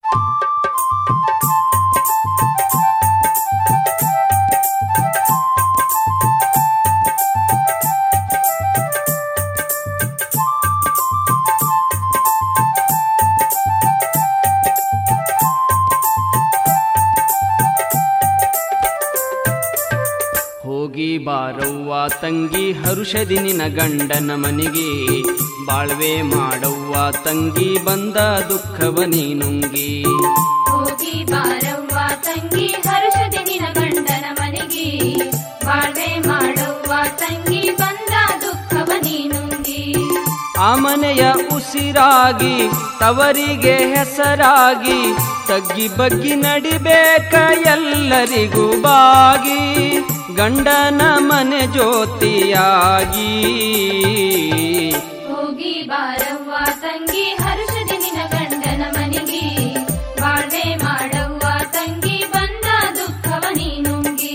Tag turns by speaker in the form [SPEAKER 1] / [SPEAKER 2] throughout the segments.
[SPEAKER 1] ಹೋಗಿ ಬಾರವ್ವ ತಂಗಿ ಹರುಷದಿ ನಿನ ಗಂಡನ ಮನೆಗೆ ಬಾಳ್ವೆ ಮಾಡವ್ವ ತಂಗಿ ಬಂದ ದುಃಖವ ನೀನುಂಗಿ
[SPEAKER 2] ಹೋಗಿ ಬಾರವ್ವ ತಂಗಿ ಹರುಷದಿ ನಿನ ಗಂಡನ ಮನೆಗೆ ಬಾಳ್ವೆ ಮಾಡವ್ವ ತಂಗಿ ಬಂದ ದುಃಖವ ನೀನುಂಗಿ
[SPEAKER 1] ಆ ಮನೆಯ ಉಸಿರಾಗಿ ತವರಿಗೆ ಹೆಸರಾಗಿ ತಗ್ಗಿ ಬಗ್ಗಿ ನಡಿಬೇಕ ಎಲ್ಲರಿಗೂ ಬಾಗಿ ಗಂಡನ ಮನೆ ಜ್ಯೋತಿಯಾಗಿ
[SPEAKER 2] ಹೋಗಿ ಬಾರವ್ವ ತಂಗಿ ಹರುಷದಿ ನಿನ ಗಂಡನ ಮನೆಗೆ ಬಾಳ್ವೆ ಮಾಡವ್ವ ತಂಗಿ ಬಂದ ದುಃಖವ ನೀನುಂಗಿ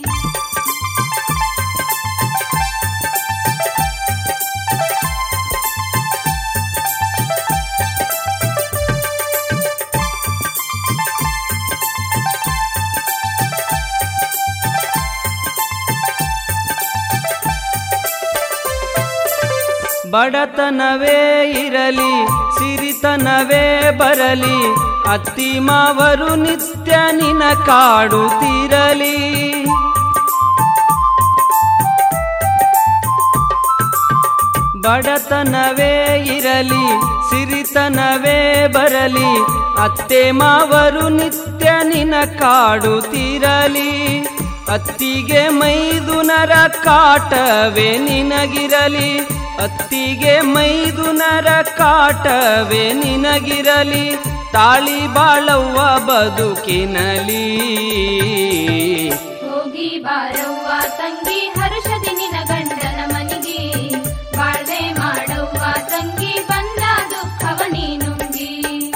[SPEAKER 1] ಬಡತನವೇ ಇರಲಿ ಸಿರಿತನವೇ ಬರಲಿ ಅತ್ತಿ ಮಾವರು ನಿತ್ಯ ನಿನ ಕಾಡುತ್ತಿರಲಿ ಬಡತನವೇ ಇರಲಿ ಸಿರಿತನವೇ ಬರಲಿ ಅತ್ತೆ ಮಾವರು ನಿತ್ಯ ನಿನ ಕಾಡುತ್ತಿರಲಿ ಅತ್ತಿಗೆ ಮೈದುನರ ಕಾಟವೇ ನಿನಗಿರಲಿ ಅತ್ತಿಗೆ ಮೈದುನರ ಕಾಟವೇ ನಿನಗಿರಲಿ ತಾಳಿ ಬಾಳವ್ವ ಬದುಕಿನಲಿ
[SPEAKER 2] ಹೋಗಿ ಬಾರವ್ವ ತಂಗಿ ಹರುಷದಿ ನಿನ ಗಂಡನ ಮನೆಗೆ ಬಾಳ್ವೆ ಮಾಡವ್ವ ತಂಗಿ ಬಂದ ದುಃಖವ ನೀನುಂಗಿ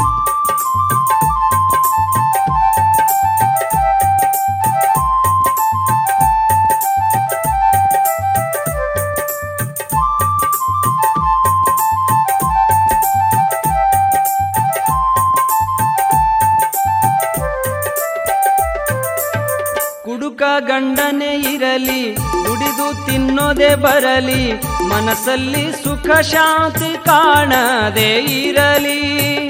[SPEAKER 1] ಕುಡುಕ ಗಂಡನೇ ಇರಲಿ ದುಡಿದು ತಿನ್ನೋದೇ ಬರಲಿ ಮನಸ್ಸಲ್ಲಿ ಸುಖ ಶಾಂತಿ ಕಾಣದೇ ಇರಲಿ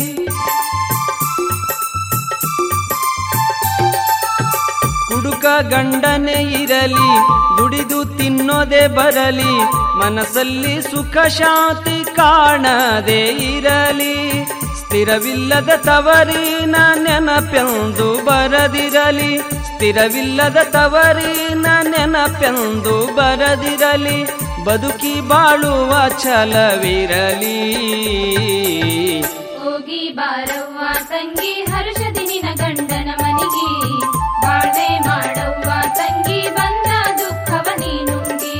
[SPEAKER 1] ಕುಡುಕ ಗಂಡನೇ ಇರಲಿ ದುಡಿದು ತಿನ್ನೋದೇ ಬರಲಿ ಮನಸ್ಸಲ್ಲಿ ಸುಖ ಶಾಂತಿ ಕಾಣದೇ ಇರಲಿ ಸ್ಥಿರವಿಲ್ಲದ ತವರಿನ ನೆನಪೆಂದು ಬರದಿರಲಿ ಸ್ಥಿರವಿಲ್ಲದ ತವರಿನ ನೆನಪೆಂದು ಬರದಿರಲಿ ಬದುಕಿ ಬಾಳುವ ಛಲವಿರಲಿ
[SPEAKER 2] ಹೋಗಿ ಬಾರವ್ವ ತಂಗಿ ಹರುಷದಿ ನಿನ ಗಂಡನ ಮನೆಗೆ ಬಾಳ್ವೆ ಮಾಡವ್ವ ತಂಗಿ ಬಂದ ದುಃಖವ ನೀನುಂಗಿ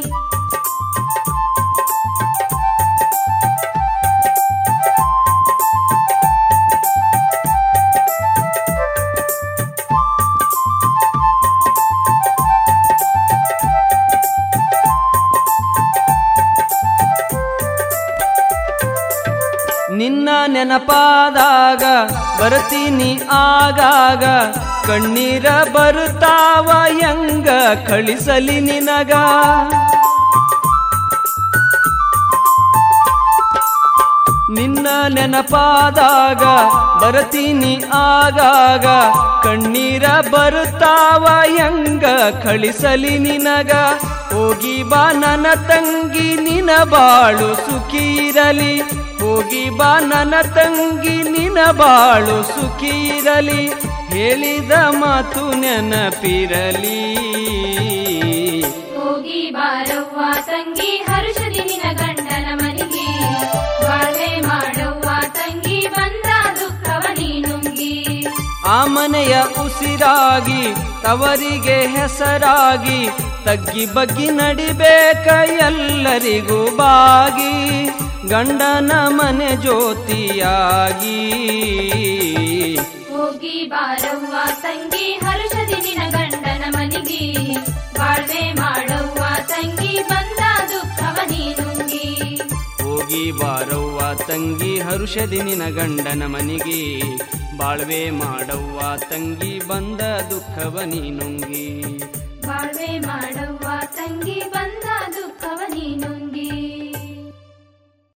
[SPEAKER 1] ನಿನ್ನ ನೆನಪಾದಾಗ ಬರ್ತೀನಿ ಆಗಾಗ ಕಣ್ಣೀರ ಬರುತ್ತಾವ ಹೆಂಗ ಕಳಿಸಲಿ ನಿನಗ ನಿನ್ನ ನೆನಪಾದಾಗ ಬರ್ತೀನಿ ಆಗಾಗ ಕಣ್ಣೀರ ಬರುತ್ತಾವ ಹೆಂಗ ಕಳಿಸಲಿ ನಿನಗ ಹೋಗಿ ಬಾ ನನ್ನ ತಂಗಿ ನಿನ ಬಾಳು ಸುಖಿ ಇರಲಿ ಹೋಗಿ ಬಾ ನನ್ನ ತಂಗಿ ನಿನ ಬಾಳು ಸುಖಿ ಇರಲಿ ಹೇಳಿದ ಮಾತು ನೆನಪಿರಲಿ
[SPEAKER 2] ಹೋಗಿ ಬಾರವ್ವ ತಂಗಿ ಹರುಷದಿ ನಿನ ಗಂಡನ ಮನೆಗೆ ಬಾಳ್ವೆ ಮಾಡವ್ವ ತಂಗಿ ಬಂದ ದುಃಖವ ನೀನುಂಗಿ
[SPEAKER 1] ಆ ಮನೆಯ ಉಸಿರಾಗಿ ತವರಿಗೆ ಹೆಸರಾಗಿ ತಗ್ಗಿ ಬಗ್ಗಿ ನಡಿಬೇಕ ಎಲ್ಲರಿಗೂ ಬಾಗಿ ಗಂಡನ ಮನೆ ಜ್ಯೋತಿಯಾಗಿ
[SPEAKER 2] ಹೋಗಿ ಬಾರವ್ವ ತಂಗಿ ಹರುಷದಿ ನಿನ ಗಂಡನ ಮನೆಗೆ ಬಾಳ್ವೆ ಮಾಡವ್ವ ತಂಗಿ ಬಂದ ದುಃಖವ ನೀನುಂಗಿ
[SPEAKER 1] ಹೋಗಿ ಬಾರವ್ವ ತಂಗಿ ಹರುಷದಿ ನಿನ ಗಂಡನ ಮನಿಗೆ ಬಾಳ್ವೆ ಮಾಡವ್ವ ತಂಗಿ ಬಂದ ದುಃಖವ ನೀನುಂಗಿ